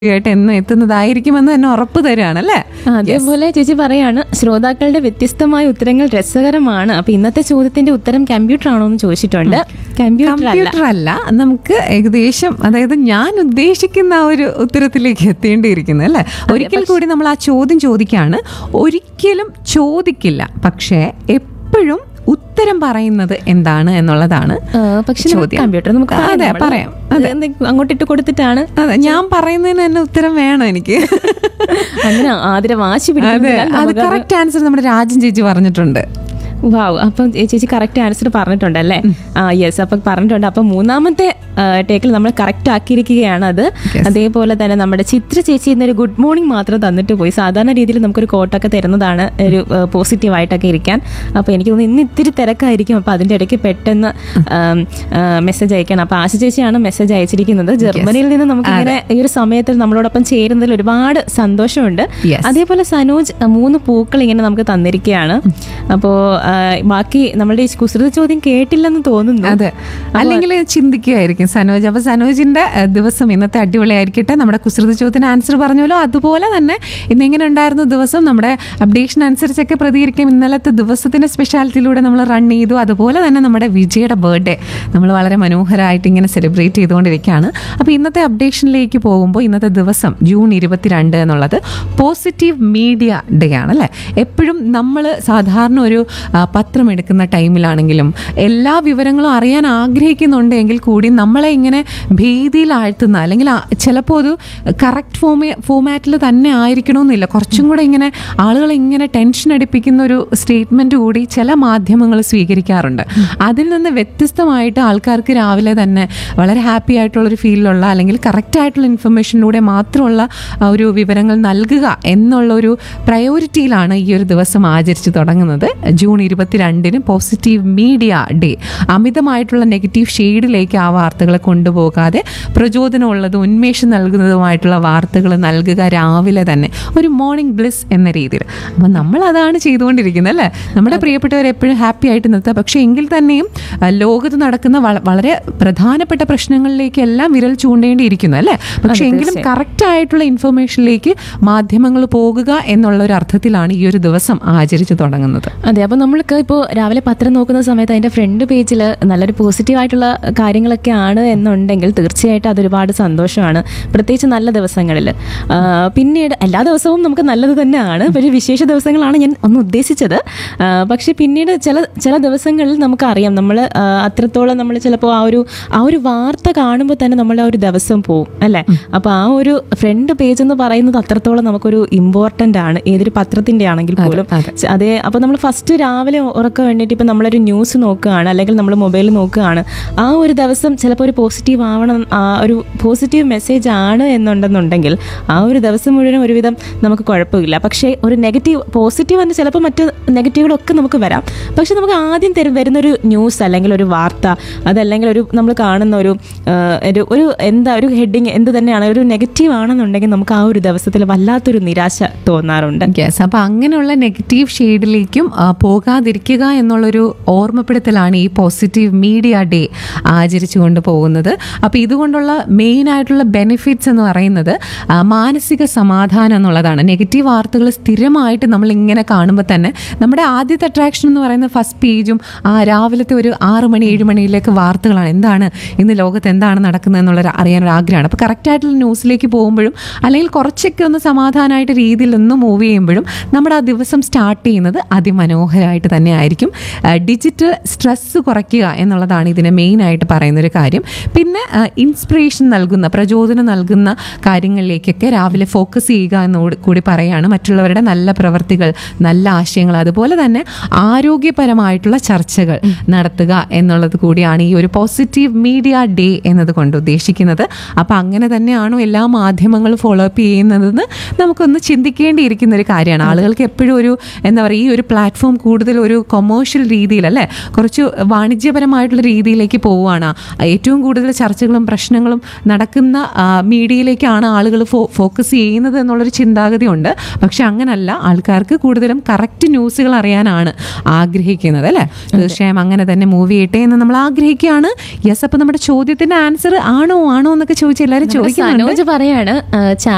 ആയിട്ട് എന്നും എത്തുന്നതായിരിക്കുമെന്ന് തന്നെ ഉറപ്പ് തരുകയാണ് അല്ലേ അതേപോലെ ചേച്ചി പറയാണ് ശ്രോതാക്കളുടെ വ്യത്യസ്തമായ ഉത്തരങ്ങൾ രസകരമാണ് അപ്പൊ ഇന്നത്തെ ചോദ്യത്തിന്റെ ഉത്തരം കമ്പ്യൂട്ടർ ആണോ എന്ന് ചോദിച്ചിട്ടുണ്ട് കമ്പ്യൂട്ടർ അല്ല കമ്പ്യൂട്ടർ അല്ല നമുക്ക് ഏകദേശം അതായത് ഞാൻ ഉദ്ദേശിക്കുന്ന ആ ഒരു ഉത്തരത്തിലേക്ക് എത്തേണ്ടിയിരിക്കുന്നു അല്ലേ ഒരിക്കൽ കൂടി നമ്മൾ ആ ചോദ്യം ചോദിക്കാണ് ഒരിക്കലും ചോദിക്കില്ല പക്ഷേ എപ്പോഴും ഉത്തരം പറയുന്നത് എന്താണ് എന്നുള്ളതാണ് ആ, പക്ഷെ നമുക്ക് ചോദ്യം. കമ്പ്യൂട്ടർ നമുക്ക് പറയാം അതെ, നമ്മള്. പറയാം. അത് എന്തെങ്കിലും അങ്ങോട്ട് ഇട്ട് കൊടുത്തിട്ടാണ് അതെ ഞാൻ പറയുന്നതിന് തന്നെ ഉത്തരം വേണം എനിക്ക് അങ്ങനെ ആതിര വാശി അതെ പിടിക്കുന്നില്ല അത് നമുക്ക് കറക്റ്റ് ആൻസർ നമ്മുടെ രാജൻ ചേച്ചി പറഞ്ഞിട്ടുണ്ട് വാവ് അപ്പം ചേച്ചി കറക്റ്റ് ആൻസർ പറഞ്ഞിട്ടുണ്ടല്ലേ ആ യെസ് അപ്പം പറഞ്ഞിട്ടുണ്ട് അപ്പം മൂന്നാമത്തെ ടേക്കിൽ നമ്മൾ കറക്റ്റ് ആക്കിയിരിക്കുകയാണ് അത് അതേപോലെ തന്നെ നമ്മുടെ ചിത്ര ചേച്ചി ഇന്നൊരു ഗുഡ് മോർണിംഗ് മാത്രം തന്നിട്ട് പോയി സാധാരണ രീതിയിൽ നമുക്കൊരു കോട്ടൊക്കെ തരുന്നതാണ് ഒരു പോസിറ്റീവ് ആയിട്ടൊക്കെ ഇരിക്കാൻ അപ്പോൾ എനിക്ക് തോന്നുന്നു ഇന്ന് ഇത്തിരി തിരക്കായിരിക്കും അപ്പോൾ അതിൻ്റെ ഇടയ്ക്ക് പെട്ടെന്ന് മെസ്സേജ് അയക്കണം അപ്പോൾ ആശ ചേച്ചിയാണ് മെസ്സേജ് അയച്ചിരിക്കുന്നത് ജർമ്മനിയിൽ നിന്ന് നമുക്ക് ഇങ്ങനെ ഈ ഒരു സമയത്തിൽ നമ്മളോടൊപ്പം ചേരുന്നതിൽ ഒരുപാട് സന്തോഷമുണ്ട് Yes. അതേപോലെ സനോജ് അഹ് മൂന്ന് പൂക്കൾ ഇങ്ങനെ നമുക്ക് തന്നിരിക്കുകയാണ് അപ്പോൾ ബാക്കി നമ്മളുടെ ഈ കുസൃതി ചോദ്യം കേട്ടില്ലെന്ന് തോന്നുന്നു അതെ അല്ലെങ്കിൽ ചിന്തിക്കുകയായിരിക്കും സനോജ് അപ്പൊ സനോജിന്റെ ഏഹ്, ദിവസം ഇന്നത്തെ അടിപൊളിയായിരിക്കട്ടെ നമ്മുടെ കുസൃതി ചോദ്യത്തിന് ആൻസർ പറഞ്ഞല്ലോ അതുപോലെ തന്നെ ഇന്ന് എങ്ങനെ ഉണ്ടായിരുന്നു ദിവസം നമ്മുടെ അപ്ഡേഷൻ അനുസരിച്ചൊക്കെ പ്രതികരിക്കും ഇന്നലത്തെ ദിവസത്തിന്റെ സ്പെഷ്യാലിറ്റിയിലൂടെ നമ്മൾ റൺ ചെയ്തു അതുപോലെ തന്നെ നമ്മുടെ വിജയുടെ ബർത്ത്ഡേ നമ്മൾ വളരെ മനോഹരമായിട്ട് ഇങ്ങനെ സെലിബ്രേറ്റ് ചെയ്തുകൊണ്ടിരിക്കുകയാണ് അപ്പോൾ ഇന്നത്തെ അപ്ഡേഷനിലേക്ക് പോകുമ്പോൾ ഇന്നത്തെ ദിവസം ജൂൺ ഇരുപത്തിരണ്ട് എന്നുള്ളത് പോസിറ്റീവ് മീഡിയ ഡേ ആണ് അല്ലേ എപ്പോഴും നമ്മൾ സാധാരണ ഒരു ആ, പത്രം എടുക്കുന്ന ടൈമിലാണെങ്കിലും എല്ലാ വിവരങ്ങളും അറിയാൻ ആഗ്രഹിക്കുന്നുണ്ടെങ്കിൽ കൂടി നമ്മളെ ഇങ്ങനെ ഭീതിയിലാഴ്ത്തുന്ന അല്ലെങ്കിൽ ആ- ചിലപ്പോൾ ഒരു കറക്റ്റ് ഫോമേ ഫോമാറ്റിൽ തന്നെ ആയിരിക്കണമെന്നില്ല കുറച്ചും കൂടെ ഇങ്ങനെ ആളുകളെ ഇങ്ങനെ ടെൻഷൻ അടിപ്പിക്കുന്ന ഒരു സ്റ്റേറ്റ്മെന്റ് കൂടി ചില മാധ്യമങ്ങൾ സ്വീകരിക്കാറുണ്ട് അതിൽ നിന്ന് വ്യത്യസ്തമായിട്ട് ആൾക്കാർക്ക് രാവിലെ തന്നെ വളരെ ഹാപ്പി ആയിട്ടുള്ളൊരു ഫീലിലുള്ള അല്ലെങ്കിൽ കറക്റ്റ് ആയിട്ടുള്ള ഇൻഫർമേഷനിലൂടെ മാത്രമുള്ള ആ ഒരു വിവരങ്ങൾ നൽകുക എന്നുള്ള ഒരു പ്രയോറിറ്റിയിലാണ് ഈ ഒരു ദിവസം ആചരിച്ചു തുടങ്ങുന്നത് ജൂൺ ഇരുപത്തിരണ്ടിന് പോസിറ്റീവ് മീഡിയ ഡേ അമിതമായിട്ടുള്ള നെഗറ്റീവ് ഷെയ്ഡിലേക്ക് ആ വാർത്തകളെ കൊണ്ടുപോകാതെ പ്രചോദനമുള്ളതും ഉന്മേഷം നൽകുന്നതുമായിട്ടുള്ള വാർത്തകൾ നൽകുക രാവിലെ തന്നെ ഒരു മോർണിംഗ് ബ്ലിസ് എന്ന രീതിയിൽ അപ്പം നമ്മൾ അതാണ് ചെയ്തുകൊണ്ടിരിക്കുന്നത് അല്ലേ നമ്മുടെ പ്രിയപ്പെട്ടവർ എപ്പോഴും ഹാപ്പി ആയിട്ട് നിർത്തുക പക്ഷേ എങ്കിൽ തന്നെയും ആ, ലോകത്ത് നടക്കുന്ന വള- വളരെ പ്രധാനപ്പെട്ട പ്രശ്നങ്ങളിലേക്കെല്ലാം വിരൽ ചൂണ്ടേണ്ടിയിരിക്കുന്നു അല്ലേ പക്ഷേ എങ്കിലും കറക്റ്റ് ആയിട്ടുള്ള ഇൻഫർമേഷനിലേക്ക് മാധ്യമങ്ങൾ പോകുക എന്നുള്ള ഒരു അർത്ഥത്തിലാണ് ഈ ഒരു ദിവസം ആചരിച്ചു തുടങ്ങുന്നത് അതെ അപ്പോൾ നമ്മൾക്ക് ഇപ്പോൾ രാവിലെ പത്രം നോക്കുന്ന സമയത്ത് അതിൻ്റെ ഫ്രണ്ട് പേജിൽ നല്ലൊരു പോസിറ്റീവ് ആയിട്ടുള്ള കാര്യങ്ങളൊക്കെ ആണ് എന്നുണ്ടെങ്കിൽ തീർച്ചയായിട്ടും അതൊരുപാട് സന്തോഷമാണ് പ്രത്യേകിച്ച് നല്ല ദിവസങ്ങളിൽ പിന്നീട് എല്ലാ ദിവസവും നമുക്ക് നല്ലത് തന്നെയാണ് പക്ഷേ വിശേഷ ദിവസങ്ങളാണ് ഞാൻ ഒന്ന് ഉദ്ദേശിച്ചത് ആ, പക്ഷേ പിന്നീട് ചില ചില ദിവസങ്ങളിൽ നമുക്കറിയാം നമ്മൾ അത്രത്തോളം നമ്മൾ ചിലപ്പോൾ ആ ഒരു ആ ഒരു വാർത്ത കാണുമ്പോൾ തന്നെ നമ്മുടെ ആ ഒരു ദിവസം പോവും അല്ലേ അപ്പോൾ ആ ഒരു ഫ്രണ്ട് പേജ് എന്ന് പറയുന്നത് അത്രത്തോളം നമുക്കൊരു ഇമ്പോർട്ടൻ്റ് ആണ് ഏതൊരു പത്രത്തിൻ്റെ ആണെങ്കിൽ പോലും ച- അതെ അപ്പോൾ നമ്മൾ ഫസ്റ്റ് രാവിലെ ഉറക്കം വേണ്ടിയിട്ട് ഇപ്പം നമ്മളൊരു ന്യൂസ് നോക്കുകയാണ് അല്ലെങ്കിൽ നമ്മൾ മൊബൈൽ നോക്കുകയാണ് ആ ഒരു ദിവസം ചിലപ്പോൾ ഒരു പോസിറ്റീവ് ആവണം ആ ഒരു പോസിറ്റീവ് മെസ്സേജ് ആണ് എന്നുണ്ടെന്നുണ്ടെങ്കിൽ ആ ഒരു ദിവസം മുഴുവൻ ഒരുവിധം നമുക്ക് കുഴപ്പമില്ല പക്ഷേ ഒരു നെഗറ്റീവ് പോസിറ്റീവ് എന്ന് ചിലപ്പോൾ മറ്റ് നെഗറ്റീവുകളൊക്കെ നമുക്ക് വരാം പക്ഷെ നമുക്ക് ആദ്യം തരും വരുന്നൊരു ന്യൂസ് അല്ലെങ്കിൽ ഒരു വാർത്ത അതല്ലെങ്കിൽ ഒരു നമ്മൾ കാണുന്ന ഒരു ആ, ഒരു ഒരു എന്താ ഒരു ഹെഡിങ് എന്ത് തന്നെയാണ് ഒരു നെഗറ്റീവ് ആണെന്നുണ്ടെങ്കിൽ നമുക്ക് ആ ഒരു ദിവസത്തിൽ വല്ലാത്തൊരു നിരാശ തോന്നാറുണ്ട് യെസ് അപ്പൊ അങ്ങനെയുള്ള നെഗറ്റീവ് ഷെയ്ഡിലേക്കും ആ, പോകാതിരിക്കുക എന്നുള്ളൊരു ഓർമ്മപ്പെടുത്തലാണ് ഈ പോസിറ്റീവ് മീഡിയ ഡേ ആചരിച്ചുകൊണ്ട് പോകുന്നത് അപ്പോൾ ഇതുകൊണ്ടുള്ള മെയിൻ ആയിട്ടുള്ള ബെനിഫിറ്റ്സ് എന്ന് പറയുന്നത് ആ, മാനസിക സമാധാനം എന്നുള്ളതാണ് നെഗറ്റീവ് വാർത്തകൾ സ്ഥിരമായിട്ട് നമ്മൾ ഇങ്ങനെ കാണുമ്പോൾ തന്നെ നമ്മുടെ ആദ്യത്തെ അട്രാക്ഷൻ എന്ന് പറയുന്നത് ഫസ്റ്റ് പേജും ആ രാവിലത്തെ ഒരു ആറ് മണി ഏഴ് മണിയിലേക്ക് വാർത്തകളാണ് എന്താണ് ഇന്ന് ലോകത്ത് എന്താണ് നടക്കുന്നത് എന്നുള്ള അറിയാനൊരു ആഗ്രഹമാണ് അപ്പോൾ കറക്റ്റായിട്ടുള്ള ന്യൂസിലേക്ക് പോകുമ്പോഴും അല്ലെങ്കിൽ കുറച്ചൊക്കെ ഒന്ന് സമാധാനമായിട്ട് രീതിയിൽ ഒന്ന് മൂവ് ചെയ്യുമ്പോഴും നമ്മുടെ ആ ദിവസം സ്റ്റാർട്ട് ചെയ്യുന്നത് അതിമനോഹരമായിട്ട് തന്നെ ആയിരിക്കും ഡിജിറ്റൽ സ്ട്രെസ്സ് കുറയ്ക്കുക എന്നുള്ളതാണ് ഇതിനെ മെയിനായിട്ട് പറയുന്നൊരു കാര്യം പിന്നെ ഇൻസ്പിറേഷൻ നൽകുന്ന പ്രചോദനം നൽകുന്ന കാര്യങ്ങളിലേക്കൊക്കെ രാവിലെ ഫോക്കസ് ചെയ്യുക എന്നോട് കൂടി പറയുകയാണ് മറ്റുള്ളവരുടെ നല്ല പ്രവർത്തികൾ നല്ല ആശയങ്ങൾ അതുപോലെ തന്നെ ആരോഗ്യപരമായിട്ടുള്ള ചർച്ചകൾ നടത്തുക എന്നുള്ളത് കൂടിയാണ് ഈ ഒരു പോസിറ്റീവ് മീഡിയ ഡേ എന്നതുകൊണ്ട് ഉദ്ദേശിക്കുന്നത് അപ്പം അങ്ങനെ തന്നെയാണോ എല്ലാ മാധ്യമങ്ങളും ഫോളോ അപ്പ് ചെയ്യുന്നതെന്ന് നമുക്കൊന്ന് ചിന്തിക്കേണ്ടിയിരിക്കുന്ന ഒരു കാര്യമാണ് ആളുകൾക്ക് എപ്പോഴും ഒരു എന്താ പറയുക ഈ ഒരു പ്ലാറ്റ്ഫോം കൂടുതൽ ഒരു കൊമേഴ്ഷ്യൽ രീതിയിൽ അല്ലേ കുറച്ച് വാണിജ്യപരമായിട്ടുള്ള രീതിയിലേക്ക് പോവുകയാണ് ഏറ്റവും കൂടുതൽ ചർച്ചകളും പ്രശ്നങ്ങളും നടക്കുന്ന ആ, മീഡിയയിലേക്കാണ് ആളുകൾ ഫോ ഫോക്കസ് ചെയ്യുന്നത് എന്നുള്ളൊരു ചിന്താഗതി ഉണ്ട് പക്ഷെ അങ്ങനല്ല ആൾക്കാർക്ക് കൂടുതലും കറക്റ്റ് ന്യൂസുകൾ അറിയാനാണ് ആഗ്രഹിക്കുന്നത് അല്ലേ തീർച്ചയായും അങ്ങനെ തന്നെ മൂവ് ചെയ്യട്ടെ എന്ന് നമ്മൾ ആഗ്രഹിക്കുകയാണ് യെസ് അപ്പൊ നമ്മുടെ ചോദ്യത്തിന്റെ ആൻസർ ആണോ ആണോ എന്നൊക്കെ ചോദിച്ച് എല്ലാവരും ചോദിക്കുന്നുണ്ട് സനോജ് പറയാണ് ചാനൽ